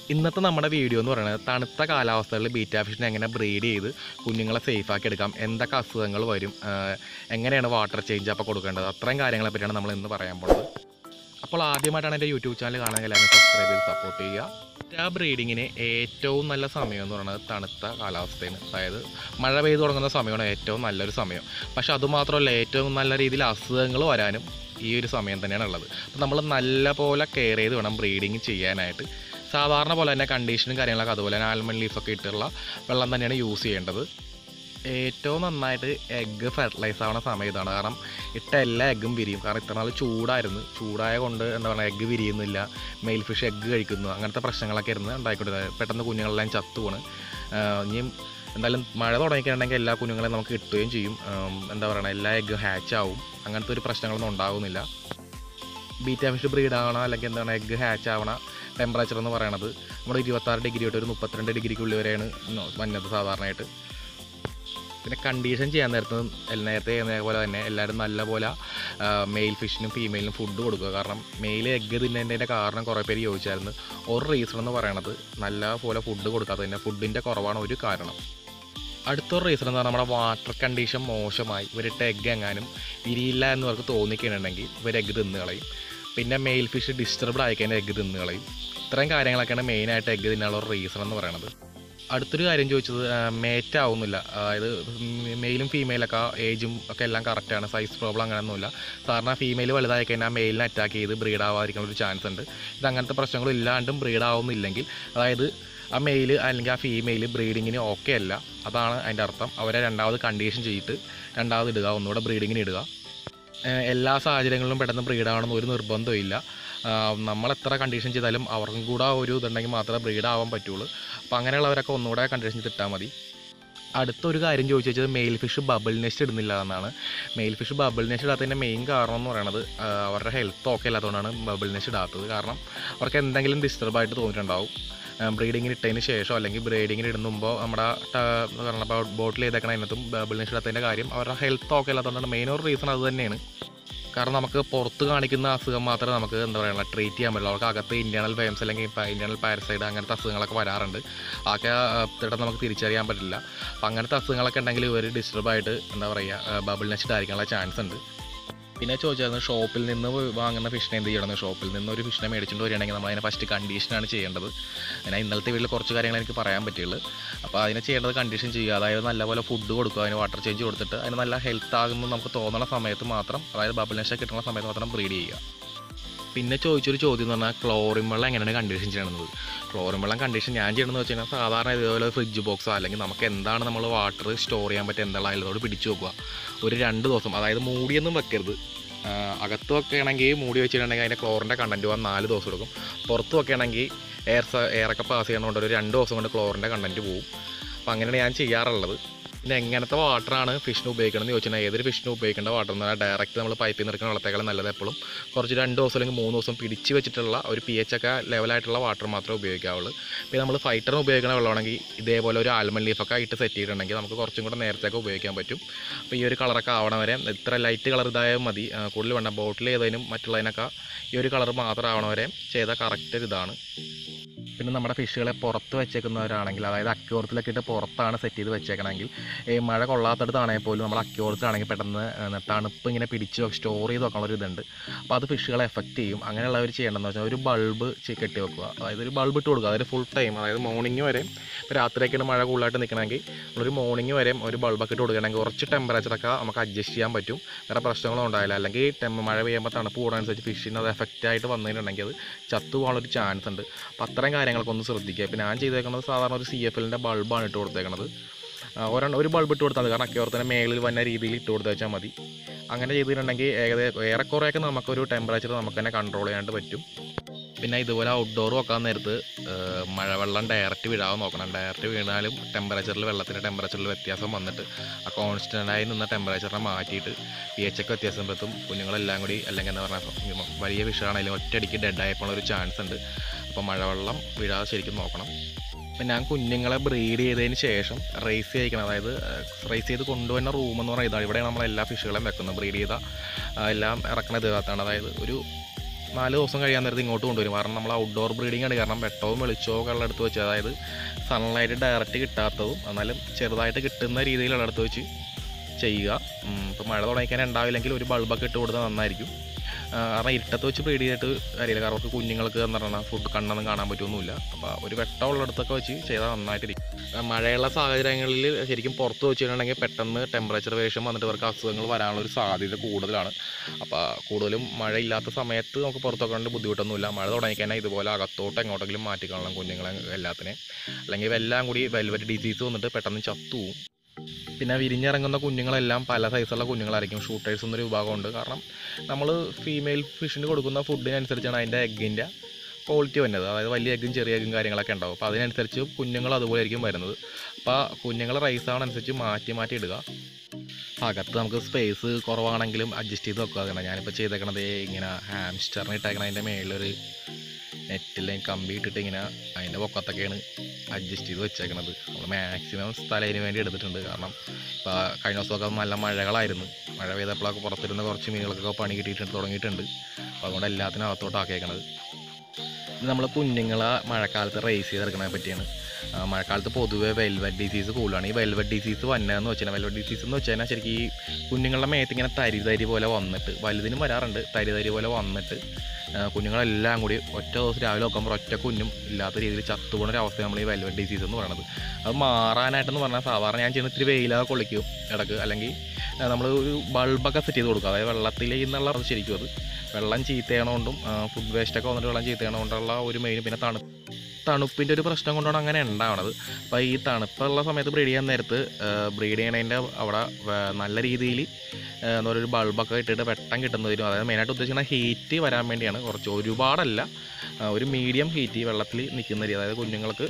ഇന്നത്തെ നമ്മുടെ വീഡിയോ എന്ന് പറയുന്നത് തണുത്ത കാലാവസ്ഥകളിൽ ബീറ്റാ ഫിഷിനെ എങ്ങനെ ബ്രീഡ് ചെയ്ത് കുഞ്ഞുങ്ങളെ സേഫ് ആക്കി എടുക്കാം എന്തൊക്കെ അസുഖങ്ങൾ വരും ആഹ് എങ്ങനെയാണ് വാട്ടർ ചേഞ്ച് അപ്പോൾ കൊടുക്കേണ്ടത് അത്രയും കാര്യങ്ങളെ പറ്റിയാണ് നമ്മൾ ഇന്ന് പറയാൻ പോകുന്നത് അപ്പോൾ ആദ്യമായിട്ടാണ് എൻ്റെ യൂട്യൂബ് ചാനൽ കാണാൻ എല്ലാവരും സബ്സ്ക്രൈബ് ചെയ്ത് സപ്പോർട്ട് ചെയ്യുക ബീറ്റാ ബ്രീഡിങ്ങിന് ഏറ്റവും നല്ല സമയം എന്ന് പറയുന്നത് തണുത്ത കാലാവസ്ഥയാണ് അതായത് മഴ പെയ്ത് തുടങ്ങുന്ന സമയമാണ് ഏറ്റവും നല്ലൊരു സമയം പക്ഷെ അതുമാത്രമല്ല ഏറ്റവും നല്ല രീതിയിൽ അസുഖങ്ങൾ വരാനും ഈ ഒരു സമയം തന്നെയാണ് ഉള്ളത് അപ്പോൾ നമ്മൾ നല്ല പോലെ കെയർ ചെയ്ത് വേണം ബ്രീഡിങ് ചെയ്യാനായിട്ട് സാധാരണ പോലെ തന്നെ കണ്ടീഷനും കാര്യങ്ങളൊക്കെ അതുപോലെ തന്നെ ആൽമണ്ട് ലീഫൊക്കെ ഇട്ടുള്ള വെള്ളം തന്നെയാണ് യൂസ് ചെയ്യേണ്ടത് ഏറ്റവും നന്നായിട്ട് എഗ്ഗ് ഫെർട്ടിലൈസ് ആവുന്ന സമയം ഇതാണ് കാരണം ഇട്ട എല്ലാ എഗ്ഗും വിരിയും കാരണം ഇത്ര നാൾ ചൂടായിരുന്നു ചൂടായ കൊണ്ട് എന്താ പറയുക എഗ്ഗ് വിരിയുന്നില്ല മെയിൽ ഫിഷ് എഗ്ഗ് കഴിക്കുന്നു അങ്ങനത്തെ പ്രശ്നങ്ങളൊക്കെ ഇരുന്ന് ഉണ്ടായിക്കൊണ്ടിരുന്നത് പെട്ടെന്ന് കുഞ്ഞുങ്ങളെല്ലാം ചത്തുപോണ് ഇനിയും എന്തായാലും മഴ തുടങ്ങിയിട്ടുണ്ടെങ്കിൽ എല്ലാ കുഞ്ഞുങ്ങളെയും നമുക്ക് കിട്ടുകയും ചെയ്യും ആം, എന്താ പറയുക എല്ലാ എഗ്ഗും ഹാച്ച് ആവും അങ്ങനത്തെ ഒരു പ്രശ്നങ്ങളൊന്നും ഉണ്ടാകുന്നില്ല ബീറ്റ ഫിഷ് ബ്രീഡ് ആവണം അല്ലെങ്കിൽ എന്താണ് എഗ്ഗ് ഹാച്ച് ആവണ ടെമ്പറേച്ചർ എന്ന് പറയണത് നമ്മുടെ ഇരുപത്താറ് ഡിഗ്രി തൊട്ട് ഒരു മുപ്പത്തിരണ്ട് ഡിഗ്രിക്കുള്ളിൽ വരെയാണ് വന്നത് സാധാരണയായിട്ട് പിന്നെ കണ്ടീഷൻ ചെയ്യാൻ നേരത്ത് എല്ലാ- നേരത്തെ ചെയ്യുന്ന പോലെ തന്നെ എല്ലാവരും നല്ലപോലെ മെയിൽ ഫിഷിനും ഫീമെയിലിനും ഫുഡ് കൊടുക്കുക കാരണം മെയിൽ എഗ്ഗ് തിന്നതിൻ്റെ കാരണം കുറേ പേര് ചോദിച്ചായിരുന്നു ഒരു റീസൺ എന്ന് പറയണത് നല്ല പോലെ ഫുഡ് കൊടുക്കാത്തതിൻ്റെ ഫുഡിൻ്റെ കുറവാണ് ഒരു കാരണം അടുത്തൊരു റീസൺ എന്ന് പറഞ്ഞാൽ നമ്മുടെ വാട്ടർ കണ്ടീഷൻ മോശമായി ഇവരിട്ട് എഗ്ഗ് എങ്ങാനും വിരിയില്ല എന്ന് അവർക്ക് തോന്നിക്കണമെങ്കിൽ ഇവർ എഗ്ഗ് തിന്ന് കളയും പിന്നെ മെയിൽ ഫിഷ് ഡിസ്റ്റർബ്ഡ് ആയിക്കഴിഞ്ഞാൽ എഗ്ഗ് തിന്ന് കളയും ഇത്രയും കാര്യങ്ങളൊക്കെയാണ് മെയിനായിട്ട് എഗ്ഗ് തിന്നാനുള്ള ഒരു റീസൺ എന്ന് പറയുന്നത് അടുത്തൊരു കാര്യം ചോദിച്ചത് മേറ്റ് ആവുന്നില്ല അതായത് മെയിലും ഫീമെയിലൊക്കെ ഏജും ഒക്കെ എല്ലാം കറക്റ്റാണ് സൈസ് പ്രോബ്ലം അങ്ങനെയൊന്നുമില്ല സാധാരണ ഫീമെയിൽ വലുതായി കഴിഞ്ഞാൽ മെയിലിനെ അറ്റാക്ക് ചെയ്ത് ബ്രീഡ് ആവാതിരിക്കാൻ ഒരു ചാൻസ് ഉണ്ട് ഇത് അങ്ങനത്തെ പ്രശ്നങ്ങളും ഇല്ലാണ്ടും ബ്രീഡ് ആവുന്നില്ലെങ്കിൽ അതായത് ആ മെയിൽ അല്ലെങ്കിൽ ആ ഫീമെയിൽ ബ്രീഡിങ്ങിന് ഓക്കെ അല്ല അതാണ് അതിൻ്റെ അർത്ഥം അവരെ രണ്ടാമത് കണ്ടീഷൻ ചെയ്തിട്ട് രണ്ടാമത് ഇടുക ഒന്നുകൂടെ ബ്രീഡിങ്ങിന് ഇടുക ഏഹ് എല്ലാ സാഹചര്യങ്ങളിലും പെട്ടെന്ന് ബ്രീഡ് ആവണമെന്ന് ഒരു നിർബന്ധവും ഇല്ല ആഹ് നമ്മൾ എത്ര കണ്ടീഷൻ ചെയ്താലും അവർക്കും കൂടെ ഒരു ഇതുണ്ടെങ്കിൽ മാത്രമേ ബ്രീഡ് ആവാൻ പറ്റുള്ളൂ അപ്പോൾ അങ്ങനെയുള്ളവരൊക്കെ ഒന്നുകൂടെ കണ്ടീഷൻ ചെയ്തിട്ടാൽ മതി അടുത്തൊരു കാര്യം ചോദിച്ചു വെച്ചത് മെയിൽ ഫിഷ് ബബിൾ നെസ്റ്റ് ഇടുന്നില്ല എന്നാണ് മെയിൽ ഫിഷ് ബബിൾ നെസ്റ്റ് ഇടാത്തതിൻ്റെ മെയിൻ കാരണം എന്ന് പറയുന്നത് ആഹ് അവരുടെ ഹെൽത്ത് ഓക്കെ അല്ലാത്തതുകൊണ്ടാണ് ബബിൾ നെസ്റ്റ് ഇടാത്തത് കാരണം അവർക്ക് എന്തെങ്കിലും ഡിസ്റ്റർബ് ആയിട്ട് തോന്നിയിട്ടുണ്ടാവും ബ്രീഡിങ്ങിന് ഇട്ടതിന് ശേഷം അല്ലെങ്കിൽ ബ്രീഡിങ്ങിന് ഇടുമ്പോൾ നമ്മുടെ ബോട്ടിൽ ചെയ്തേക്കണ അതിനകത്തും ബബിൾ നെസ്റ്റ് ഇടാത്തതിൻ്റെ കാര്യം അവരുടെ ഹെൽത്ത് ഓക്കെ അല്ലാത്തതുകൊണ്ടാണ് മെയിൻ ഒരു റീസൺ അത് തന്നെയാണ് കാരണം നമുക്ക് പുറത്ത് കാണിക്കുന്ന അസുഖം മാത്രമേ നമുക്ക് എന്താ പറയുക ട്രീറ്റ് ചെയ്യാൻ പറ്റുള്ളൂ അവർക്ക് അകത്ത് ഇന്റേണൽ വേംസ് അല്ലെങ്കിൽ ഇന്റേണൽ പാരസൈഡ് അങ്ങനത്തെ അസുഖങ്ങളൊക്കെ വരാറുണ്ട് അതൊക്കെ പെട്ടെന്ന് നമുക്ക് തിരിച്ചറിയാൻ പറ്റില്ല അപ്പം അങ്ങനത്തെ അസുഖങ്ങളൊക്കെ ഉണ്ടെങ്കിൽ ഇവർ ഡിസ്റ്റർബായിട്ട് എന്താ പറയുക ബബിൾ നെസ്റ്റ് ആയിരിക്കാനുള്ള ചാൻസ് ഉണ്ട് പിന്നെ ചോദിച്ചായിരുന്നു ഷോപ്പിൽ നിന്ന് വാങ്ങുന്ന ഫിഷിനെ എന്ത് ചെയ്യണം ഷോപ്പിൽ നിന്ന് ഒരു ഫിഷിനെ മേടിച്ചുകൊണ്ട് വരികയാണെങ്കിൽ നമ്മൾ അതിനെ ഫസ്റ്റ് കണ്ടീഷനാണ് ചെയ്യേണ്ടത് ഞാൻ ഇന്നലത്തെ വീട്ടിൽ കുറച്ച് കാര്യങ്ങൾ എനിക്ക് പറയാൻ പറ്റുള്ളൂ അപ്പോൾ അതിനെ ചെയ്യേണ്ടത് കണ്ടീഷൻ ചെയ്യുക അതായത് നല്ലപോലെ ഫുഡ് കൊടുക്കുക അതിന് വാട്ടർ ചേഞ്ച് കൊടുത്തിട്ട് അതിന് നല്ല ഹെൽത്ത് ആകുമെന്ന് നമുക്ക് തോന്നുന്ന സമയത്ത് മാത്രം അതായത് ബബിൾ നെഷ കിട്ടുന്ന സമയത്ത് മാത്രം ബ്രീഡ് ചെയ്യുക പിന്നെ ചോദിച്ചൊരു ചോദ്യം എന്ന് പറഞ്ഞാൽ ക്ലോറിൻ വെള്ളം എങ്ങനെയാണ് കണ്ടീഷൻ ചെയ്യണത് ക്ലോറിൻ വെള്ളം കണ്ടീഷൻ ഞാൻ ചെയ്യണമെന്ന് വെച്ച് കഴിഞ്ഞാൽ സാധാരണ ഇതുപോലെ ഫ്രിഡ്ജ് ബോക്സോ അല്ലെങ്കിൽ നമുക്ക് എന്താണ് നമ്മൾ വാട്ടർ സ്റ്റോർ ചെയ്യാൻ പറ്റുക എന്താണ് അതിലോട് പിടിച്ചു വെക്കുക ഒരു രണ്ട് ദിവസം അതായത് മൂടിയൊന്നും വെക്കരുത് ആ, അകത്ത് വെക്കുകയാണെങ്കിൽ മൂടി വെച്ചിട്ടുണ്ടെങ്കിൽ അതിൻ്റെ ക്ലോറിൻ്റെ കണ്ടൻറ്റ് പോകാൻ നാല് ദിവസം എടുക്കും പുറത്ത് വെക്കുകയാണെങ്കിൽ എയർ എയറൊക്കെ പാസ് ചെയ്യുന്നതുകൊണ്ട് ഒരു രണ്ട് ദിവസം കൊണ്ട് ക്ലോറിൻ്റെ കണ്ടൻറ്റ് പോകും അപ്പോൾ അങ്ങനെയാണ് ഞാൻ ചെയ്യാറുള്ളത് പിന്നെ എങ്ങനത്തെ വാട്ടറാണ് ഫിഷിന് ഉപയോഗിക്കണമെന്ന് ചോദിച്ചാൽ ഏതൊരു ഫിഷിന് ഉപയോഗിക്കേണ്ട വാട്ടർ എന്ന് പറഞ്ഞാൽ ഡയറക്റ്റ് നമ്മൾ പൈപ്പിൽ നിന്ന് എടുക്കുന്ന വെള്ളത്തേക്കാളും നല്ലത് എപ്പോഴും കുറച്ച് രണ്ട് ദിവസം അല്ലെങ്കിൽ മൂന്ന് ദിവസം പിടിച്ച് വെച്ചിട്ടുള്ള ഒരു പി എച്ച് ഒക്കെ ലെവലായിട്ടുള്ള വാട്ടർ മാത്രമേ ഉപയോഗിക്കാവുള്ളൂ പിന്നെ നമ്മൾ ഫൈറ്ററിന് ഉപയോഗിക്കുന്ന വെള്ളമാണെങ്കിൽ ഇതേപോലെ ഒരു ആൽമൺ ലീഫൊക്കെ ഇട്ട് സെറ്റ് ചെയ്തിട്ടുണ്ടെങ്കിൽ നമുക്ക് കുറച്ചും കൂടെ നേരത്തേക്ക് ഉപയോഗിക്കാൻ പറ്റും അപ്പോൾ ഈ ഒരു കളറൊക്കെ ആവണ വരെ ഇത്ര ലൈറ്റ് കളർ ഇതായാൽ മതി ആ, കൂടുതൽ വേണ്ട ബോട്ടിൽ ചെയ്തതിനും മറ്റുള്ളതിനൊക്കെ ഈ ഒരു കളർ മാത്രം ആവണ വരെ ചെയ്ത കറക്റ്റ് ഒരു ഇതാണ് പിന്നെ നമ്മുടെ ഫിഷുകളെ പുറത്ത് വെച്ചേക്കുന്നവരാണെങ്കിൽ അതായത് അക്യോറത്തിലൊക്കെ ഇട്ട് പുറത്താണ് സെറ്റ് ചെയ്ത് വെച്ചേക്കണമെങ്കിൽ ഈ മഴ കൊള്ളാത്തടത്താണെങ്കിൽ പോലും നമ്മൾ അക്യോറത്തിലാണെങ്കിൽ പെട്ടെന്ന് ഏഹ്, തണുപ്പ് ഇങ്ങനെ പിടിച്ച് സ്റ്റോർ ചെയ്ത് വെക്കാനുള്ള ഒരു ഇതുണ്ട് അപ്പോൾ അത് ഫിഷുകളെ എഫക്റ്റ് ചെയ്യും അങ്ങനെയുള്ളവർ ചെയ്യേണ്ടതെന്ന് വെച്ചാൽ ഒരു ബൾബ് കെട്ടി വെക്കുക അതായത് ഒരു ബൾബ് ഇട്ട് കൊടുക്കുക അതായത് ഫുൾ ടൈം അതായത് മോർണിംഗ് വരെ ഇപ്പോൾ രാത്രിയൊക്കെയാണ് മഴ കൂടുതലായിട്ട് നിൽക്കണമെങ്കിൽ ഒരു മോർണിംഗ് വരെ ഒരു ബൾബൊക്കെ ഇട്ട് കൊടുക്കുകയാണെങ്കിൽ കുറച്ച് ടെമ്പറേച്ചറൊക്കെ നമുക്ക് അഡ്ജസ്റ്റ് ചെയ്യാൻ പറ്റും വേറെ പ്രശ്നങ്ങളൊന്നും ഉണ്ടാവില്ല അല്ലെങ്കിൽ ടെമ്പ മഴ പെയ്യുമ്പോൾ തണുപ്പ് കൂടുന്നതനുസരിച്ച് ഫിഷിന് അത് എഫക്റ്റ് ആയിട്ട് വന്നിട്ടുണ്ടെങ്കിൽ അത് ചത്തു പോകാനുള്ളൊരു ചാൻസ് ഉണ്ട് അപ്പോൾ അത്രയും കാര്യങ്ങളൊക്കെ ഒന്ന് ശ്രദ്ധിക്കുക ഇപ്പോൾ ഞാൻ ചെയ്തേക്കുന്നത് സാധാരണ ഒരു സി എഫ് എല്ലിൻ്റെ ബൾബാണ് ഇട്ട് കൊടുത്തേക്കുന്നത് ആ, ഒരെണ്ണം ഒരു ബൾബ് ഇട്ട് കൊടുത്താൽ മതി കാരണം അക്യോറത്തിൻ്റെ മേളിൽ വന്ന രീതിയിൽ ഇട്ട് കൊടുത്ത് വെച്ചാൽ മതി അങ്ങനെ ചെയ്തിട്ടുണ്ടെങ്കിൽ ഏകദേശം ഏറെക്കുറെയൊക്കെ നമുക്കൊരു ടെമ്പറേച്ചർ നമുക്ക് തന്നെ കൺട്രോൾ ചെയ്യാനായിട്ട് പറ്റും പിന്നെ ഇതുപോലെ ഔട്ട്ഡോർ വെക്കാൻ നേരത്ത് ഏഹ്, മഴവെള്ളം ഡയറക്റ്റ് വീഴാതെ നോക്കണം ഡയറക്റ്റ് വീണാലും ടെമ്പറേച്ചറിൽ വെള്ളത്തിൻ്റെ ടെമ്പറേച്ചറിൽ വ്യത്യാസം വന്നിട്ട് ആ കോൺസ്റ്റൻ്റായി നിന്ന ടെമ്പറേച്ചറിനെ മാറ്റിയിട്ട് പി എച്ച് ഒക്കെ വ്യത്യാസം വരുത്തും കുഞ്ഞുങ്ങളെല്ലാം കൂടി അല്ലെങ്കിൽ എന്താ പറയുക വലിയ വിഷയമാണെങ്കിലും ഒറ്റയടിക്ക് ഡെഡായപ്പോൾ ഒരു ചാൻസ് ഉണ്ട് അപ്പോൾ മഴവെള്ളം വീഴാതെ ശരിക്കും നോക്കണം അപ്പം ഞാൻ കുഞ്ഞുങ്ങളെ ബ്രീഡ് ചെയ്തതിന് ശേഷം റേസ് ചെയ്യിക്കണം അതായത് റേസ് ചെയ്ത് കൊണ്ടുവരുന്ന റൂം എന്ന് പറയുന്നത് ഇതാണ് ഇവിടെയാണ് നമ്മൾ എല്ലാ ഫിഷുകളെയും വെക്കുന്നത് ബ്രീഡ് ചെയ്ത ആ, എല്ലാം ഇറക്കണ ഇതിനകത്താണ് അതായത് ഒരു നാല് ദിവസം കഴിയാൻ നേരത്ത് ഇങ്ങോട്ട് കൊണ്ടുവരും കാരണം നമ്മൾ ഔട്ട്ഡോർ ബ്രീഡിംഗ് ആണ് കാരണം വെട്ടവും വെളിച്ചവും ഒക്കെ ഉള്ളടത്ത് വെച്ച് അതായത് സൺലൈറ്റ് ഡയറക്റ്റ് കിട്ടാത്തതും എന്നാലും ചെറുതായിട്ട് കിട്ടുന്ന രീതിയിലുള്ള അടുത്ത് വെച്ച് ചെയ്യുക ഇപ്പോൾ മഴ തുടങ്ങിക്കാൻ ഉണ്ടാവില്ലെങ്കിൽ ഒരു ബൾബൊക്കെ ഇട്ട് കൊടുത്താൽ നന്നായിരിക്കും ആ, കാരണം ഇരുട്ടത്ത് വെച്ച് ബ്രീഡ് ചെയ്തിട്ട് കാര്യമില്ല കാരണം അവർക്ക് കുഞ്ഞുങ്ങൾക്ക് എന്ന് പറഞ്ഞാൽ ഫുഡ് കണ്ണൊന്നും കാണാൻ പറ്റുമൊന്നുമില്ല അപ്പോൾ ഒരു വെട്ടമുള്ളിടത്തൊക്കെ വെച്ച് ചെയ്താൽ നന്നായിട്ടിരിക്കും ആ, മഴയുള്ള സാഹചര്യങ്ങളിൽ ശരിക്കും പുറത്ത് വെച്ചിട്ടുണ്ടെങ്കിൽ പെട്ടെന്ന് ടെമ്പറേച്ചർ വേരിയേഷൻ വന്നിട്ട് ഇവർക്ക് അസുഖങ്ങൾ വരാനുള്ള ഒരു സാധ്യത കൂടുതലാണ് അപ്പോൾ കൂടുതലും മഴയില്ലാത്ത സമയത്ത് നമുക്ക് പുറത്തൊക്കെ കൊണ്ട് ബുദ്ധിമുട്ടൊന്നുമില്ല മഴ തുടങ്ങിക്കഴിഞ്ഞാൽ ഇതുപോലെ അകത്തോട്ട് എങ്ങോട്ടെങ്കിലും മാറ്റിക്കളണം കുഞ്ഞുങ്ങളെ എല്ലാത്തിനെ അല്ലെങ്കിൽ എല്ലാം കൂടി വെൽവെറ്റ് ഡിസീസ് വന്നിട്ട് പെട്ടെന്ന് ചത്തുപോകും പിന്നെ വിരിഞ്ഞിറങ്ങുന്ന കുഞ്ഞുങ്ങളെല്ലാം പല സൈസുള്ള കുഞ്ഞുങ്ങളായിരിക്കും ഷൂട്ടേഴ്സ് എന്നൊരു വിഭാഗമുണ്ട് കാരണം നമ്മൾ ഫീമെയിൽ ഫിഷിന് കൊടുക്കുന്ന ഫുഡിനനുസരിച്ചാണ് അതിൻ്റെ എഗ്ഗിൻ്റെ ക്വാളിറ്റി വരുന്നത് അതായത് വലിയ എഗ്ഗും ചെറിയ എഗ്ഗും കാര്യങ്ങളൊക്കെ ഉണ്ടാവും അപ്പോൾ അതിനനുസരിച്ച് കുഞ്ഞുങ്ങൾ അതുപോലെ ആയിരിക്കും വരുന്നത് അപ്പോൾ കുഞ്ഞുങ്ങൾ റൈസ് ആവണനുസരിച്ച് മാറ്റി മാറ്റി ഇടുക അകത്ത് നമുക്ക് സ്പേസ് കുറവാണെങ്കിലും അഡ്ജസ്റ്റ് ചെയ്ത് വെക്കുക കാരണം ഞാനിപ്പോൾ ചെയ്തേക്കണത് ഇങ്ങനെ ഹാംസ്റ്ററിന് ഇട്ടേക്കണ അതിൻ്റെ മേളിലൊരു നെറ്റിൽ കമ്പി ഇട്ടിട്ട് ഇങ്ങനെ അതിൻ്റെ പൊക്കത്തൊക്കെയാണ് അഡ്ജസ്റ്റ് ചെയ്ത് വെച്ചേക്കണത് നമ്മൾ മാക്സിമം സ്ഥലം അതിന് വേണ്ടി എടുത്തിട്ടുണ്ട് കാരണം ഇപ്പോൾ കഴിഞ്ഞ ദിവസമൊക്കെ നല്ല മഴകളായിരുന്നു മഴ പെയ്തപ്പോഴൊക്കെ പുറത്തിരുന്ന കുറച്ച് മീനുകൾക്കൊക്കെ പണി കിട്ടിയിട്ടുണ്ട് തുടങ്ങിയിട്ടുണ്ട് അപ്പോൾ അതുകൊണ്ട് എല്ലാത്തിനും അകത്തോട്ട് ആക്കിയേക്കണത് ഇത് നമ്മൾ കുഞ്ഞുങ്ങളെ മഴക്കാലത്ത് റേസ് ചെയ്തെടുക്കണതിനെ പറ്റിയാണ് ആ, മഴക്കാലത്ത് പൊതുവെ വെൽവെറ്റ് ഡിസീസ് കൂടുതലാണ് ഈ വെൽവെറ്റ് ഡിസീസ് വന്നതെന്ന് വെച്ചാൽ വെൽവെറ്റ് ഡിസീസ് എന്ന് വെച്ച് കഴിഞ്ഞാൽ ശരിക്കും ഈ കുഞ്ഞുങ്ങളുടെ മേത്ത് ഇങ്ങനെ തരി തരി പോലെ വന്നിട്ട് വലുതിനും വരാറുണ്ട് തരി തരി പോലെ വന്നിട്ട് ആ, കുഞ്ഞുങ്ങളെല്ലാം കൂടി ഒറ്റ ദിവസം രാവിലെ നോക്കുമ്പോൾ ഒറ്റ കുഞ്ഞും ഇല്ലാത്ത രീതിയിൽ ചത്തുപോകുന്ന ഒരു അവസ്ഥ നമ്മൾ ഈ വെൽവെറ്റ് ഡിസീസ് എന്ന് പറയുന്നത് അത് മാറാനായിട്ടെന്ന് പറഞ്ഞാൽ സാധാരണ ഞാൻ ചെയ്യുന്ന ഇത്തിരി വെയിലൊക്കെ കൊള്ളിക്കും ഇടക്ക് അല്ലെങ്കിൽ നമ്മൾ ഒരു ബൾബൊക്കെ സെറ്റ് ചെയ്ത് കൊടുക്കുക അതായത് വെള്ളത്തിൽ നിന്നുള്ള അത് ശരിക്കും അത് വെള്ളം ചീത്തയാണോണ്ടും ഫുഡ് വേസ്റ്റൊക്കെ വന്നിട്ട് വെള്ളം ചീത്തയാണോണ്ടുള്ള ഒരു മെയിൻ പിന്നെ തണു തണുപ്പിൻ്റെ ഒരു പ്രശ്നം കൊണ്ടാണ് അങ്ങനെ ഉണ്ടാവണത് അപ്പോൾ ഈ തണുപ്പുള്ള സമയത്ത് ബ്രീഡ് ചെയ്യാൻ നേരത്ത് ബ്രീഡ് ചെയ്യണതിൻ്റെ അവിടെ വേ- നല്ല രീതിയിൽ എന്താ പറയുക ഒരു ബൾബൊക്കെ ഇട്ടിട്ട് വെട്ടം കിട്ടുന്നതിനും അതായത് മെയിനായിട്ട് ഉദ്ദേശിക്കുന്ന ഹീറ്റ് വരാൻ വേണ്ടിയാണ് കുറച്ച് ഒരുപാടല്ല ആ, ഒരു മീഡിയം ഹീറ്റ് വെള്ളത്തിൽ നിൽക്കുന്ന രീതി അതായത് കുഞ്ഞുങ്ങൾക്ക്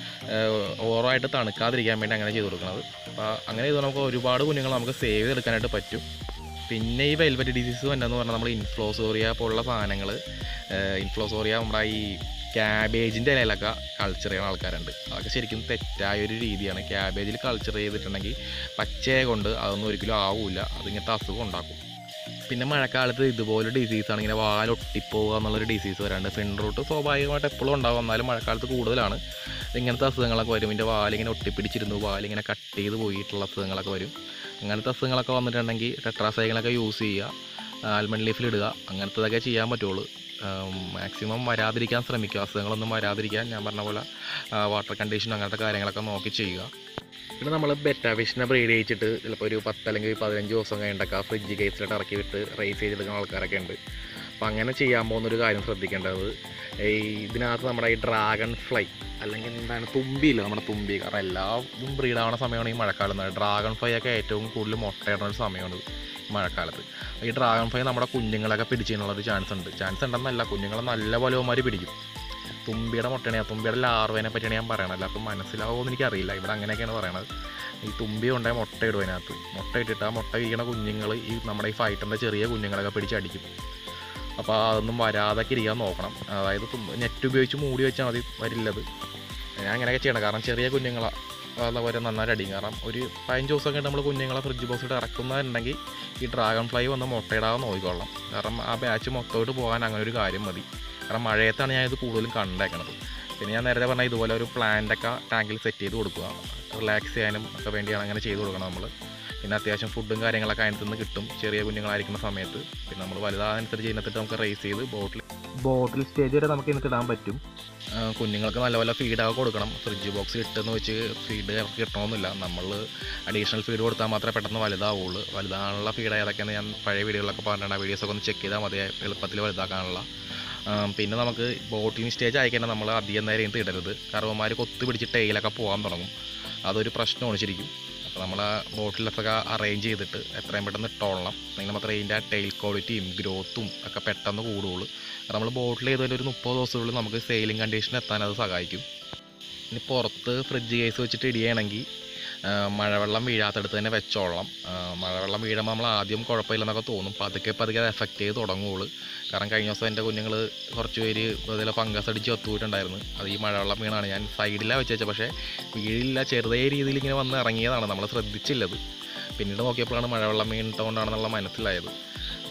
ഓവറായിട്ട് തണുക്കാതിരിക്കാൻ വേണ്ടി അങ്ങനെ ചെയ്ത് കൊടുക്കുന്നത് അപ്പോൾ അങ്ങനെ ചെയ്ത് നമുക്ക് ഒരുപാട് കുഞ്ഞുങ്ങൾ നമുക്ക് സേവ് ചെയ്തെടുക്കാനായിട്ട് പറ്റും പിന്നെ ഈ വെൽവെറ്റ് ഡിസീസ് വന്നതെന്ന് പറഞ്ഞാൽ നമ്മൾ ഇൻഫ്ലോസോറിയ പോലുള്ള സാധനങ്ങൾ ഇൻഫ്ലോസോറിയ നമ്മുടെ ഈ ക്യാബേജിൻ്റെ ഇലയിലൊക്കെ കൾച്ചർ ചെയ്യുന്ന ആൾക്കാരുണ്ട് അതൊക്കെ ശരിക്കും തെറ്റായ ഒരു രീതിയാണ് ക്യാബേജിൽ കൾച്ചർ ചെയ്തിട്ടുണ്ടെങ്കിൽ പച്ചയെ കൊണ്ട് അതൊന്നും ഒരിക്കലും ആവില്ല അതിങ്ങനത്തെ അസുഖം ഉണ്ടാക്കും പിന്നെ മഴക്കാലത്ത് ഇതുപോലെ ഡിസീസാണ് ഇങ്ങനെ വാലൊട്ടിപ്പോവുക എന്നുള്ളൊരു ഡിസീസ് വരാണ്ട് ഫിൻ റൂട്ട് സ്വാഭാവികമായിട്ട് എപ്പോഴും ഉണ്ടാവും എന്നാലും മഴക്കാലത്ത് കൂടുതലാണ് ഇങ്ങനത്തെ അസുഖങ്ങളൊക്കെ വരും ഇതിൻ്റെ വാലിങ്ങനെ ഒട്ടിപ്പിടിച്ചിരുന്നു വാലിങ്ങനെ കട്ട് ചെയ്ത് പോയിട്ടുള്ള അസുഖങ്ങളൊക്കെ വരും അങ്ങനത്തെ അസുഖങ്ങളൊക്കെ വന്നിട്ടുണ്ടെങ്കിൽ ടെട്രാസൈക്കിളൊക്കെ യൂസ് ചെയ്യുക ആൽമണ്ട് ലീഫിൽ ഇടുക അങ്ങനത്തതൊക്കെ ചെയ്യാൻ പറ്റുള്ളൂ മാക്സിമം വരാതിരിക്കാൻ ശ്രമിക്കുക അസുഖങ്ങളൊന്നും വരാതിരിക്കാൻ ഞാൻ പറഞ്ഞ പോലെ വാട്ടർ കണ്ടീഷൻ അങ്ങനത്തെ കാര്യങ്ങളൊക്കെ നോക്കി ചെയ്യുക പിന്നെ നമ്മൾ ബെറ്റ ഫിഷിനെ ബ്രീഡ് ചെയ്യിച്ചിട്ട് ചിലപ്പോൾ ഒരു പത്ത് അല്ലെങ്കിൽ പതിനഞ്ച് ദിവസം കഴിഞ്ഞിട്ടൊക്കെ ഫ്രിഡ്ജ് കേസിലിട്ട് ഇറക്കി വിട്ട് റേസ് ചെയ്തെടുക്കുന്ന ആൾക്കാരൊക്കെ ഉണ്ട് അപ്പോൾ അങ്ങനെ ചെയ്യാൻ പോകുന്നൊരു കാര്യം ശ്രദ്ധിക്കേണ്ടത് ഈ ഇതിനകത്ത് നമ്മുടെ ഈ ഡ്രാഗൺ ഫ്ലൈ അല്ലെങ്കിൽ എന്താണ് തുമ്പിയില്ല നമ്മുടെ തുമ്പി കാരണം എല്ലാതും ബ്രീഡ് ആവുന്ന സമയമാണ് ഈ മഴക്കാലം ഡ്രാഗൺ ഫ്ലൈ ഒക്കെ ഏറ്റവും കൂടുതൽ മുട്ടയിടുന്ന ഒരു സമയമാണ് ഈ മഴക്കാലത്ത് ഈ ഡ്രാഗൺ ഫ്ലൈ നമ്മുടെ കുഞ്ഞുങ്ങളൊക്കെ പിടിച്ചിട്ടുള്ള ഒരു ചാൻസ് ഉണ്ട് ചാൻസ് ഉണ്ടെന്നല്ല കുഞ്ഞുങ്ങളെ നല്ല ബലവന്മാർ പിടിക്കും തുമ്പിയുടെ മുട്ടയാണ് തുമ്പിയുടെ ലാർവേനെ പറ്റിയാണ് ഞാൻ പറയണത് എല്ലാവർക്കും മനസ്സിലാവുമെന്ന് എനിക്കറിയില്ല ഇവിടെ അങ്ങനെയൊക്കെയാണ് പറയണത് ഈ തുമ്പി കൊണ്ടുപോയി മുട്ട ഇടും അതിനകത്ത് മുട്ട ഇട്ടിട്ട് ആ മുട്ട വീണ കുഞ്ഞുങ്ങൾ ഈ നമ്മുടെ ഈ ഫൈറ്ററിൻ്റെ ചെറിയ കുഞ്ഞുങ്ങളൊക്കെ പിടിച്ചടിക്കും അപ്പോൾ അതൊന്നും വരാതൊക്കെ ഇരിക്കാൻ നോക്കണം അതായത് നെറ്റ് ഉപയോഗിച്ച് മൂടി വെച്ചാൽ മതി വരില്ലത് ഞാൻ അങ്ങനെയൊക്കെ ചെയ്യണം കാരണം ചെറിയ കുഞ്ഞുങ്ങളെ അതുപോലെ നന്നായിട്ട് അടിക്കും കാരണം ഒരു പതിനഞ്ച് ദിവസമൊക്കെ നമ്മൾ കുഞ്ഞുങ്ങളെ ഫ്രിഡ്ജ് ബോക്സിട്ട് ഇറക്കുന്നതുണ്ടെങ്കിൽ ഈ ഡ്രാഗൺ ഫ്ലൈ വന്ന് മുട്ടയിടാതെ നോക്കിക്കൊള്ളാം കാരണം ആ ബാച്ച് മൊത്തമായിട്ട് പോകാൻ അങ്ങനെ ഒരു കാര്യം മതി കാരണം മഴയത്താണ് ഞാൻ ഇത് കൂടുതലും കണ്ടേക്കണത് പിന്നെ ഞാൻ നേരത്തെ പറഞ്ഞ ഇതുപോലെ ഒരു പ്ലാന്റൊക്കെ ടാങ്കിൽ സെറ്റ് ചെയ്ത് കൊടുക്കുക റിലാക്സ് ചെയ്യാനും ഒക്കെ വേണ്ടിയാണ് അങ്ങനെ ചെയ്ത് കൊടുക്കണം നമ്മൾ പിന്നെ അത്യാവശ്യം ഫുഡും കാര്യങ്ങളൊക്കെ അതിനകത്ത് നിന്ന് കിട്ടും ചെറിയ കുഞ്ഞുങ്ങളായിരിക്കുന്ന സമയത്ത് പിന്നെ നമ്മൾ വലുതാനുസരിച്ച് ഇതിനകത്തിട്ട് നമുക്ക് റേസ് ചെയ്ത് ബോട്ടിൽ ബോട്ടിൽ സ്റ്റേജ് വരെ നമുക്ക് ഇതിനകത്ത് ഇടാൻ പറ്റും ആ, കുഞ്ഞുങ്ങൾക്ക് നല്ല പോലെ ഫീഡൊക്കെ കൊടുക്കണം ഫ്രിഡ്ജ് ബോക്സിൽ ഇട്ടെന്ന് വെച്ച് ഫീഡ് അവർക്ക് കിട്ടണമെന്നില്ല നമ്മൾ അഡീഷണൽ ഫീഡ് കൊടുത്താൽ മാത്രമേ പെട്ടെന്ന് വലുതാവുള്ളൂ വലുതാനുള്ള ഫീഡ് ഏതൊക്കെയെന്ന് ഞാൻ പഴയ വീഡിയോകളൊക്കെ പറഞ്ഞിട്ടുണ്ട് ആ വീഡിയോസൊക്കെ ഒന്ന് ചെക്ക് ചെയ്താൽ മതി എളുപ്പത്തിൽ വലുതാക്കാനുള്ള ആ, പിന്നെ നമുക്ക് ബോട്ടിലിംഗ് സ്റ്റേജ് ആയിക്കഴിഞ്ഞാൽ നമ്മൾ അധികം നേരം ഇതിനകത്ത് ഇടരുത് കറവന്മാർ കൊത്തു പിടിച്ച് ടൈലൊക്കെ പോകാൻ തുടങ്ങും അതൊരു പ്രശ്നമാണ് ശരിക്കും അപ്പോൾ നമ്മൾ ആ ബോട്ടിലൊക്കെ അറേഞ്ച് ചെയ്തിട്ട് എത്രയും പെട്ടെന്ന് ഇട്ടോളണം അല്ലെങ്കിൽ മാത്രമേ ഇതിൻ്റെ ടെയിൽ ക്വാളിറ്റിയും ഗ്രോത്തും ഒക്കെ പെട്ടെന്ന് കൂടുകയുള്ളൂ കാരണം നമ്മൾ ബോട്ടിൽ ചെയ്തതിൽ ഒരു മുപ്പത് ദിവസത്തിനുള്ളിൽ നമുക്ക് സെയിലിംഗ് കണ്ടീഷൻ എത്താൻ അത് സഹായിക്കും ഇനി പുറത്ത് ഫ്രിഡ്ജ് കേസ് വെച്ചിട്ട് ഇടിയണമെങ്കിൽ മഴവെള്ളം വീഴാത്തടുത്ത് തന്നെ വെച്ചോളണം ആ, മഴവെള്ളം വീഴുമ്പോൾ നമ്മൾ ആദ്യം കുഴപ്പമില്ലെന്നൊക്കെ തോന്നും പതുക്കെ പതുക്കെ അത് എഫക്റ്റ് ചെയ്ത് തുടങ്ങുകയുള്ളൂ കാരണം കഴിഞ്ഞ ദിവസം എൻ്റെ കുഞ്ഞുങ്ങൾ കുറച്ച് പേര് ഇതിലെ ഫംഗസ് അടിച്ച് ഒത്തുപോയിട്ടുണ്ടായിരുന്നു അത് ഈ മഴവെള്ളം വീണാണ് ഞാൻ സൈഡിലാണ് വെച്ച് വെച്ചത് പക്ഷേ വീഴില്ല ചെറിയ രീതിയിൽ ഇങ്ങനെ വന്ന് ഇറങ്ങിയതാണ് നമ്മൾ ശ്രദ്ധിച്ചില്ലത് പിന്നീട് നോക്കിയപ്പോഴാണ് മഴവെള്ളം വീണിട്ടുകൊണ്ടാണെന്നുള്ള മനസ്സിലായത്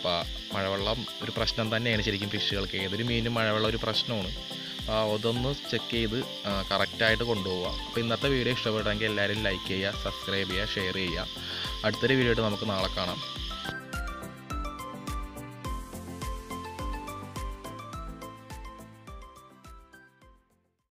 അപ്പോൾ മഴവെള്ളം ഒരു പ്രശ്നം തന്നെയാണ് ശരിക്കും ഫിഷുകൾക്ക് ഏതൊരു മീനും മഴവെള്ളം ഒരു പ്രശ്നമാണ് അപ്പോൾ അതൊന്ന് ചെക്ക് ചെയ്ത് കറക്റ്റായിട്ട് കൊണ്ടുപോവുക അപ്പോൾ ഇന്നത്തെ വീഡിയോ ഇഷ്ടപ്പെട്ടെങ്കിൽ എല്ലാവരും ലൈക്ക് ചെയ്യുക സബ്സ്ക്രൈബ് ചെയ്യുക ഷെയർ ചെയ്യുക അടുത്തൊരു വീഡിയോ ആയിട്ട് നമുക്ക് നാളെ കാണാം